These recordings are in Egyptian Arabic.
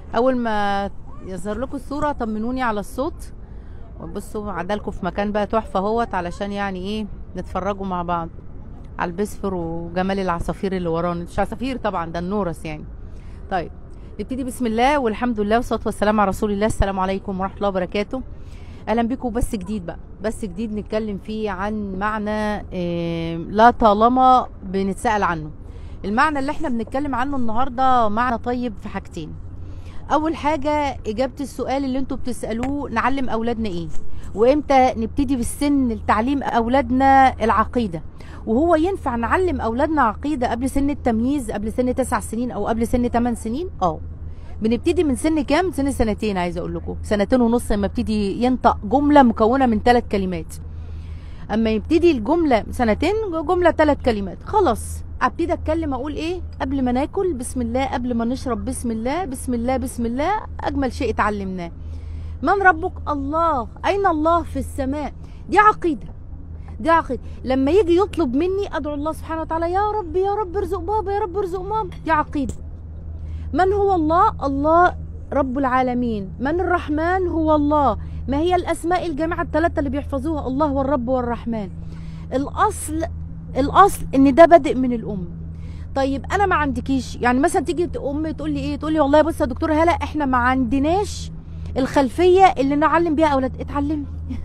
اول ما يظهر لكم الصوره طمنوني على الصوت وبصوا عدالكم في مكان بقى تحفه اهوت علشان يعني ايه نتفرجوا مع بعض على البسفر وجمال العصافير اللي ورانا مش عصافير طبعا ده النورس يعني طيب نبتدي بسم الله والحمد لله والصلاه والسلام على رسول الله السلام عليكم ورحمه الله وبركاته اهلا بكم بس جديد بقى بس جديد نتكلم فيه عن معنى إيه لا طالما بنتسال عنه المعنى اللي احنا بنتكلم عنه النهارده معنى طيب في حاجتين اول حاجه اجابه السؤال اللي انتوا بتسالوه نعلم اولادنا ايه وامتى نبتدي بالسن لتعليم اولادنا العقيده وهو ينفع نعلم اولادنا عقيده قبل سن التمييز قبل سن تسع سنين او قبل سن 8 سنين اه بنبتدي من سن كام سن سنتين عايزه اقول لكم سنتين ونص لما ابتدي ينطق جمله مكونه من ثلاث كلمات اما يبتدي الجمله سنتين جمله ثلاث كلمات خلاص ابتدي اتكلم اقول ايه قبل ما ناكل بسم الله قبل ما نشرب بسم الله بسم الله بسم الله اجمل شيء اتعلمناه من ربك الله اين الله في السماء دي عقيده دي عقيده لما يجي يطلب مني ادعو الله سبحانه وتعالى يا رب يا رب ارزق بابا يا رب ارزق ماما دي عقيده من هو الله الله رب العالمين من الرحمن هو الله ما هي الاسماء الجامعه الثلاثه اللي بيحفظوها الله والرب والرحمن الاصل الاصل ان ده بادئ من الام طيب انا ما عندكيش يعني مثلا تيجي ام تقول لي ايه تقول لي والله بص يا دكتوره هلا احنا ما عندناش الخلفيه اللي نعلم بيها اولاد اتعلمي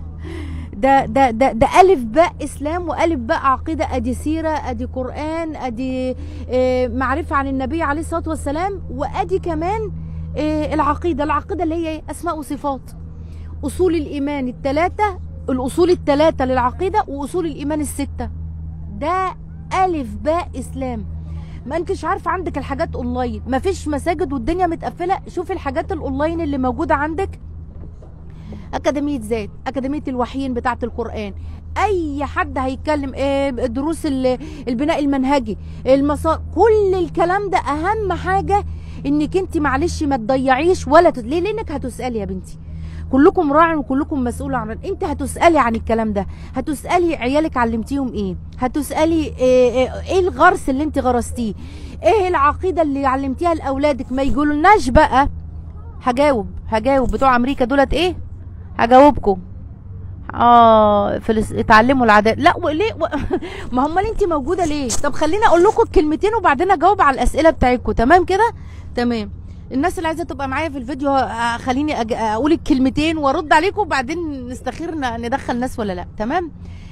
ده ده ده ده الف باء اسلام والف باء عقيده ادي سيره ادي قران ادي اه معرفه عن النبي عليه الصلاه والسلام وادي كمان اه العقيده العقيده اللي هي اسماء وصفات اصول الايمان الثلاثه الاصول الثلاثه للعقيده واصول الايمان السته ده الف باء اسلام ما انتش عارفه عندك الحاجات اونلاين مفيش مساجد والدنيا متقفله شوفي الحاجات الاونلاين اللي موجوده عندك أكاديمية ذات أكاديمية الوحيين بتاعة القرآن أي حد هيتكلم إيه دروس البناء المنهجي المسار كل الكلام ده أهم حاجة إنك أنت معلش ما تضيعيش ولا تت... ليه لأنك هتسألي يا بنتي كلكم راع وكلكم مسؤول عن انت هتسالي عن الكلام ده هتسالي عيالك علمتيهم ايه هتسالي ايه, إيه, إيه الغرس اللي انت غرستيه ايه العقيده اللي علمتيها لاولادك ما يقولولناش بقى هجاوب هجاوب بتوع امريكا دولت ايه هجاوبكم اه فلس... اتعلموا العادات لا وليه و... ما هم انت موجوده ليه طب خليني اقول لكم الكلمتين وبعدين اجاوب على الاسئله بتاعتكم تمام كده تمام الناس اللي عايزه تبقى معايا في الفيديو خليني أج... اقول الكلمتين وارد عليكم وبعدين نستخير ندخل ناس ولا لا تمام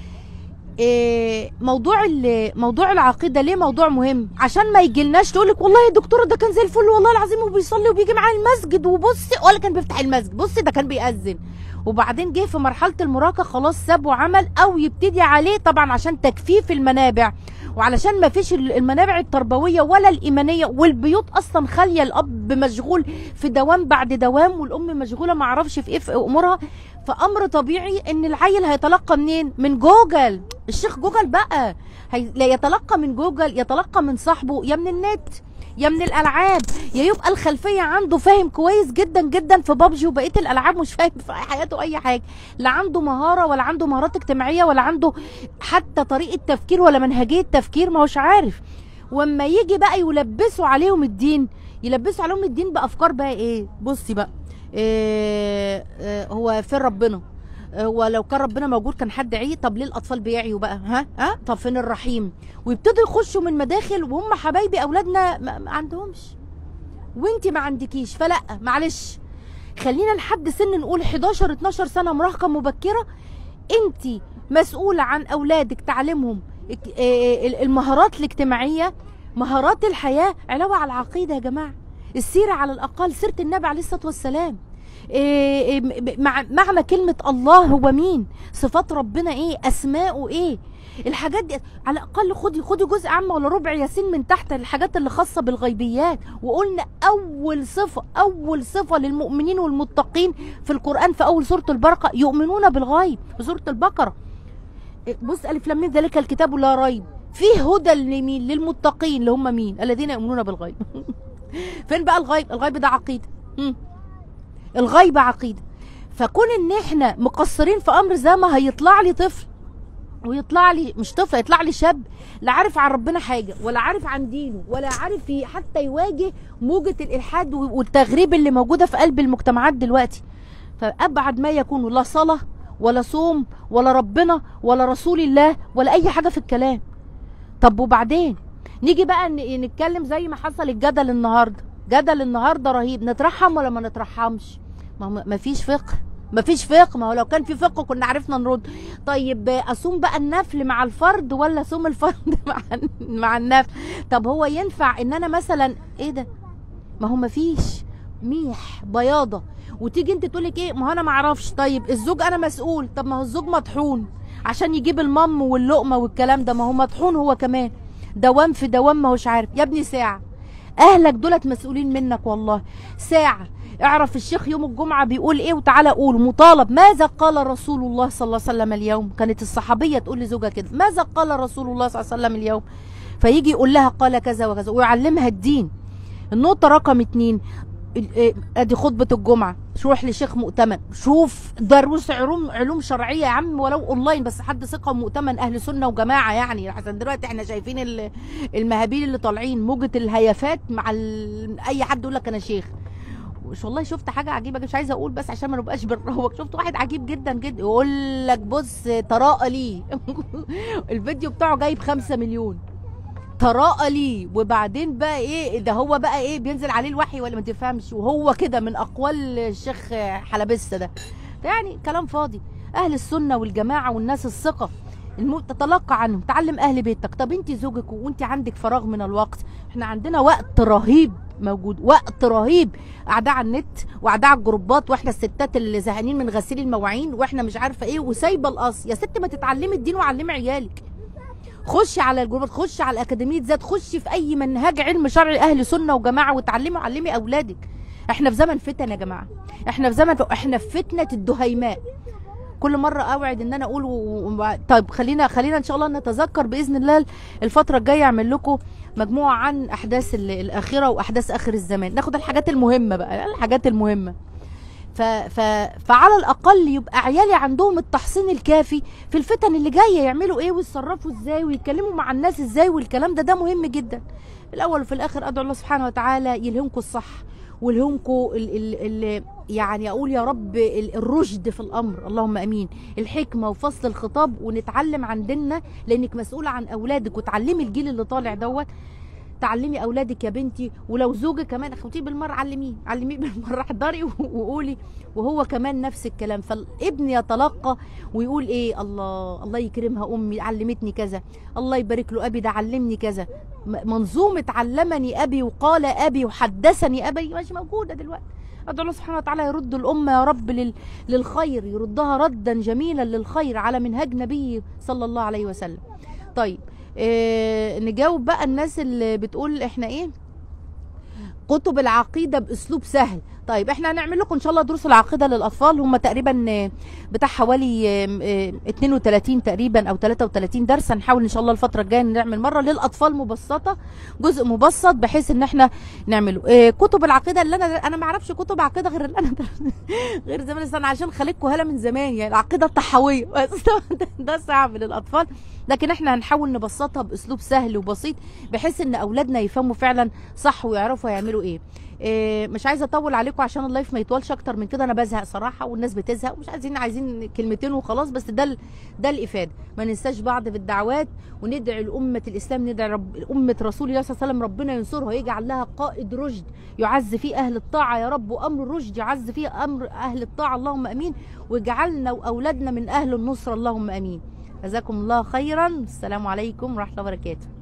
إيه موضوع موضوع العقيده ليه موضوع مهم عشان ما يجيلناش تقول لك والله يا دكتوره ده كان زي الفل والله العظيم وبيصلي وبيجي معايا المسجد وبصي ولا كان بيفتح المسجد بصي ده كان بيأذن وبعدين جه في مرحله المراهقه خلاص ساب وعمل او يبتدي عليه طبعا عشان تجفيف المنابع وعلشان ما فيش المنابع التربويه ولا الايمانيه والبيوت اصلا خاليه الاب مشغول في دوام بعد دوام والام مشغوله ما اعرفش في ايه في امورها فامر طبيعي ان العيل هيتلقى منين من جوجل الشيخ جوجل بقى هي... لا يتلقى من جوجل يتلقى من صاحبه يا من النت يا من الالعاب يا يبقى الخلفيه عنده فاهم كويس جدا جدا في بابجي وبقيه الالعاب مش فاهم في حياته اي حاجه لا عنده مهاره ولا عنده مهارات اجتماعيه ولا عنده حتى طريقه تفكير ولا منهجيه تفكير ما هوش عارف واما يجي بقى يلبسوا عليهم الدين يلبسوا عليهم الدين بافكار بقى ايه بصي بقى إيه إيه هو فين ربنا هو لو كان ربنا موجود كان حد عي طب ليه الاطفال بيعيوا بقى ها ها طب فين الرحيم ويبتدوا يخشوا من مداخل وهم حبايبي اولادنا ما, ما عندهمش وانت ما عندكيش فلا معلش خلينا لحد سن نقول 11 12 سنه مراهقه مبكره انت مسؤوله عن اولادك تعليمهم المهارات الاجتماعيه مهارات الحياه علاوه على العقيده يا جماعه السيره على الاقل سيره النبي عليه الصلاه والسلام إيه مع معنى كلمة الله هو مين صفات ربنا ايه اسماءه ايه الحاجات دي على الاقل خدي خدي جزء عام ولا ربع ياسين من تحت الحاجات اللي خاصه بالغيبيات وقلنا اول صفه اول صفه للمؤمنين والمتقين في القران في اول سوره البقره يؤمنون بالغيب في سوره البقره بص الف لام ذلك الكتاب لا ريب فيه هدى لمين للمتقين اللي هم مين الذين يؤمنون بالغيب فين بقى الغيب الغيب ده عقيده الغيب عقيده فكون ان احنا مقصرين في امر زي ما هيطلع لي طفل ويطلع لي مش طفل يطلع لي شاب لا عارف عن ربنا حاجه ولا عارف عن دينه ولا عارف ي- حتى يواجه موجه الالحاد و- والتغريب اللي موجوده في قلب المجتمعات دلوقتي فابعد ما يكون لا صلاه ولا صوم ولا ربنا ولا رسول الله ولا اي حاجه في الكلام طب وبعدين نيجي بقى ن- نتكلم زي ما حصل الجدل النهارده جدل النهارده رهيب نترحم ولا ما نترحمش ما هو ما فيش فقه ما فيش فقه ما هو لو كان في فقه كنا عرفنا نرد طيب اصوم بقى النفل مع الفرد ولا اصوم الفرد مع مع النفل طب هو ينفع ان انا مثلا ايه ده ما هو ما فيش ميح بياضه وتيجي انت تقولك ايه ما هو انا ما اعرفش طيب الزوج انا مسؤول طب ما هو الزوج مطحون عشان يجيب المم واللقمه والكلام ده ما هو مطحون هو كمان دوام في دوام ما هوش عارف يا ابني ساعه اهلك دولت مسؤولين منك والله ساعه اعرف الشيخ يوم الجمعه بيقول ايه وتعالى قول مطالب ماذا قال رسول الله صلى الله عليه وسلم اليوم كانت الصحابيه تقول لزوجها كده ماذا قال رسول الله صلى الله عليه وسلم اليوم فيجي يقول لها قال كذا وكذا ويعلمها الدين النقطه رقم اتنين ال- إيه، ادي خطبه الجمعه روح لشيخ مؤتمن شوف دروس علوم علوم شرعيه يا عم ولو اونلاين بس حد ثقه مؤتمن اهل سنه وجماعه يعني عشان دلوقتي احنا شايفين ال- المهابيل اللي طالعين موجه الهيافات مع ال... اي حد يقول لك انا شيخ مش والله شفت حاجه عجيبه مش عايزه اقول بس عشان ما نبقاش بنروج شفت واحد عجيب جدا جدا يقول لك بص تراءى لي الفيديو بتاعه جايب خمسة مليون تراءى لي وبعدين بقى ايه ده هو بقى ايه بينزل عليه الوحي ولا ما تفهمش وهو كده من اقوال الشيخ حلبسه ده يعني كلام فاضي اهل السنه والجماعه والناس الثقه الم... تتلقى عنهم تعلم اهل بيتك طب انت زوجك وانت عندك فراغ من الوقت احنا عندنا وقت رهيب موجود وقت رهيب قاعده على النت وقاعده على الجروبات واحنا الستات اللي زهقانين من غسيل المواعين واحنا مش عارفه ايه وسايبه القص يا ست ما تتعلمي الدين وعلمي عيالك خشي على الجروبات خشي على اكاديميه ذات خشي في اي منهج علم شرعي اهل سنه وجماعه وتعلمي علمي اولادك احنا في زمن فتن يا جماعه احنا في زمن احنا في فتنه الدهيماء كل مره اوعد ان انا اقول و... و... طيب خلينا خلينا ان شاء الله نتذكر باذن الله الفتره الجايه اعمل لكم مجموعه عن احداث ال- الاخره واحداث اخر الزمان ناخد الحاجات المهمه بقى الحاجات المهمه ف... ف... فعلى الاقل يبقى عيالي عندهم التحصين الكافي في الفتن اللي جايه يعملوا ايه ويتصرفوا ازاي ويتكلموا مع الناس ازاي والكلام ده ده مهم جدا في الاول وفي الاخر ادعو الله سبحانه وتعالى يلهمكم الصح ويلهمكم ال... ال... ال... يعني اقول يا رب ال- الرشد في الامر اللهم امين الحكمه وفصل الخطاب ونتعلم عن ديننا لانك مسؤوله عن اولادك وتعلمي الجيل اللي طالع دوت تعلمي اولادك يا بنتي ولو زوجك كمان اخوتيه بالمره علميه علميه بالمره احضري وقولي وهو كمان نفس الكلام فالابن يتلقى ويقول ايه الله الله يكرمها امي علمتني كذا الله يبارك له ابي ده علمني كذا م- منظومه علمني ابي وقال ابي وحدثني ابي مش موجوده دلوقتي ادعو الله سبحانه وتعالى يرد الامه يا رب لل... للخير يردها ردا جميلا للخير على منهج نبيه صلى الله عليه وسلم طيب إيه نجاوب بقى الناس اللي بتقول احنا ايه كتب العقيده باسلوب سهل طيب احنا هنعمل لكم ان شاء الله دروس العقيده للاطفال هم تقريبا آه، بتاع حوالي آه، آه، 32 تقريبا او 33 درس هنحاول ان شاء الله الفتره الجايه نعمل مره للاطفال مبسطه جزء مبسط بحيث ان احنا نعمله آه، كتب العقيده اللي انا انا ما اعرفش كتب عقيده غير اللي انا درست- غير زمان السنه عشان خليكم هلا من زمان يعني العقيده الطحاويه بس ده- ده صعب للاطفال لكن احنا هنحاول نبسطها باسلوب سهل وبسيط بحيث ان اولادنا يفهموا فعلا صح ويعرفوا يعملوا ايه إيه، مش عايزه اطول عليكم عشان اللايف ما يطولش اكتر من كده انا بزهق صراحه والناس بتزهق ومش عايزين عايزين كلمتين وخلاص بس ده ال- ده الافاده ما ننساش بعض في الدعوات وندعي لامه الاسلام ندعي رب امه رسول الله صلى الله عليه وسلم ربنا ينصرها ويجعل لها قائد رشد يعز فيه اهل الطاعه يا رب وامر الرشد يعز فيه امر اهل الطاعه اللهم امين واجعلنا واولادنا من اهل النصره اللهم امين جزاكم الله خيرا السلام عليكم ورحمه الله وبركاته